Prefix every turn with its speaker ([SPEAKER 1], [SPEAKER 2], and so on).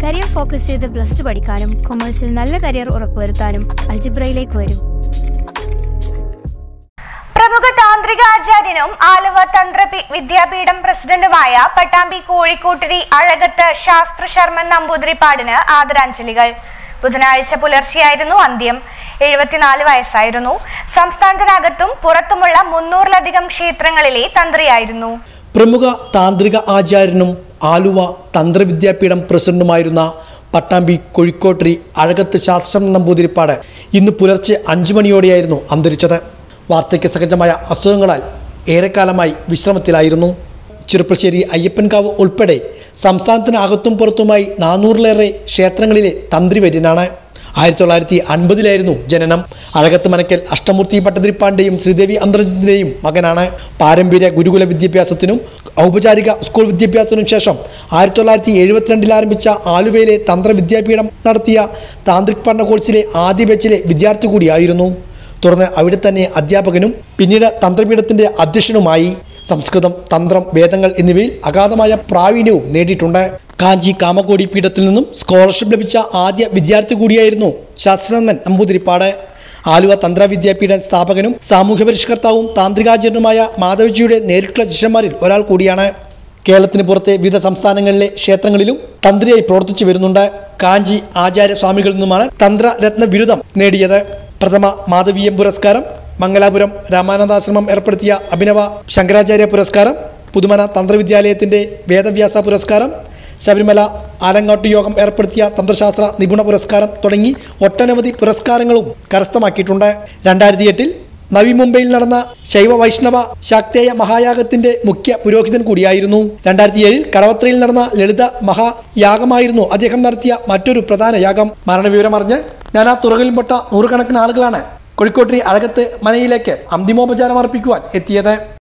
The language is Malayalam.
[SPEAKER 1] കരിയർ ഫോക്കസ് ചെയ്ത് പ്ലസ് ടു പഠിക്കാനും കൊമേഴ്സിൽ നല്ല കരിയർ ഉറപ്പുവരുത്താനും അൽജിബ്രയിലേക്ക് വരും
[SPEAKER 2] പ്രമുഖ താന്ത്രികാചാര്യനും ആലുവ തന്ത്ര പി- വിദ്യാപീഠം പ്രസിഡന്റുമായ പട്ടാമ്പി കോഴിക്കോട്ടിരി അഴകത്ത് ശാസ്ത്ര ശർമ്മൻ നമ്പൂതിരിപ്പാടിന് ആദരാഞ്ജലികൾ ബുധനാഴ്ച പുലർച്ചെയായിരുന്നു അന്ത്യം എഴുപത്തിനാല് വയസ്സായിരുന്നു സംസ്ഥാനത്തിനകത്തും പുറത്തുമുള്ള മുന്നൂറിലധികം ക്ഷേത്രങ്ങളിലെ തന്ത്രിയായിരുന്നു
[SPEAKER 3] പ്രമുഖ താന്ത്രിക ആചാര്യനും ആലുവ തന്ത്രവിദ്യാപീഠം പ്രസിഡന്റുമായിരുന്ന പട്ടാമ്പി കോഴിക്കോട്ടിരി അഴകത്ത് ശാസ്ത്രം നമ്പൂതിരിപ്പാട് ഇന്ന് പുലർച്ചെ അഞ്ചു മണിയോടെയായിരുന്നു അന്തരിച്ചത് വാർദ്ധക്യ സഹജമായ അസുഖങ്ങളാൽ ഏറെക്കാലമായി വിശ്രമത്തിലായിരുന്നു ചെറുപ്പശ്ശേരി അയ്യപ്പൻകാവ് ഉൾപ്പെടെ സംസ്ഥാനത്തിന് അകത്തും പുറത്തുമായി നാനൂറിലേറെ ക്ഷേത്രങ്ങളിലെ തന്ത്രിവര്യനാണ് ആയിരത്തി തൊള്ളായിരത്തി അൻപതിലായിരുന്നു ജനനം അഴകത്ത് മനക്കൽ അഷ്ടമൂർത്തി ഭട്ടതിരിപ്പാണ്ടിന്റെയും ശ്രീദേവി അന്തർജത്തിന്റെയും മകനാണ് പാരമ്പര്യ ഗുരുകുല വിദ്യാഭ്യാസത്തിനും ഔപചാരിക സ്കൂൾ വിദ്യാഭ്യാസത്തിനും ശേഷം ആയിരത്തി തൊള്ളായിരത്തി എഴുപത്തിരണ്ടിൽ ആരംഭിച്ച ആലുവയിലെ തന്ത്രവിദ്യാപീഠം നടത്തിയ താന്ത്രിക് പഠന കോഴ്സിലെ ആദ്യ ബാച്ചിലെ വിദ്യാർത്ഥി കൂടിയായിരുന്നു തുടർന്ന് അവിടെ തന്നെ അധ്യാപകനും പിന്നീട് തന്ത്രപീഠത്തിന്റെ അധ്യക്ഷനുമായി സംസ്കൃതം തന്ത്രം വേദങ്ങൾ എന്നിവയിൽ അഗാധമായ പ്രാവീണ്യവും നേടിയിട്ടുണ്ട് കാഞ്ചി കാമകോടി പീഠത്തിൽ നിന്നും സ്കോളർഷിപ്പ് ലഭിച്ച ആദ്യ വിദ്യാർത്ഥി കൂടിയായിരുന്നു ശാസ്ത്രനന്ദൻ നമ്പൂതിരിപ്പാട് ആലുവ തന്ത്ര വിദ്യാപീഠ സ്ഥാപകനും സാമൂഹ്യ പരിഷ്കർത്താവും താന്ത്രികാചാര്യനുമായ മാധവജിയുടെ നേരിട്ടുള്ള ശിഷ്യന്മാരിൽ ഒരാൾ കൂടിയാണ് കേരളത്തിന് പുറത്തെ വിവിധ സംസ്ഥാനങ്ങളിലെ ക്ഷേത്രങ്ങളിലും തന്ത്രിയായി പ്രവർത്തിച്ചു വരുന്നുണ്ട് കാഞ്ചി ആചാര്യ സ്വാമികളിൽ നിന്നുമാണ് തന്ത്രരത്ന ബിരുദം നേടിയത് പ്രഥമ മാധവീയം പുരസ്കാരം മംഗലാപുരം രാമാനന്ദാശ്രമം ഏർപ്പെടുത്തിയ അഭിനവ ശങ്കരാചാര്യ പുരസ്കാരം പുതുമന തന്ത്രവിദ്യാലയത്തിന്റെ വേദവ്യാസ പുരസ്കാരം ശബരിമല ആലങ്ങാട്ട് യോഗം ഏർപ്പെടുത്തിയ തന്ത്രശാസ്ത്ര നിപുണ പുരസ്കാരം തുടങ്ങി ഒട്ടനവധി പുരസ്കാരങ്ങളും കരസ്ഥമാക്കിയിട്ടുണ്ട് രണ്ടായിരത്തി എട്ടിൽ നവി മുംബൈയിൽ നടന്ന ശൈവ വൈഷ്ണവ ശാക്തേയ മഹായാഗത്തിന്റെ മുഖ്യ പുരോഹിതൻ കൂടിയായിരുന്നു രണ്ടായിരത്തി ഏഴിൽ കടവത്രയിൽ നടന്ന ലളിത മഹായാഗമായിരുന്നു അദ്ദേഹം നടത്തിയ മറ്റൊരു പ്രധാന യാഗം മരണവിവരമറിഞ്ഞ് നാനാ തുറകളിൽപ്പെട്ട നൂറുകണക്കിന് ആളുകളാണ് കോഴിക്കോട്ടിരി അഴകത്ത് മനയിലേക്ക് അന്തിമോപചാരം അർപ്പിക്കുവാൻ എത്തിയത്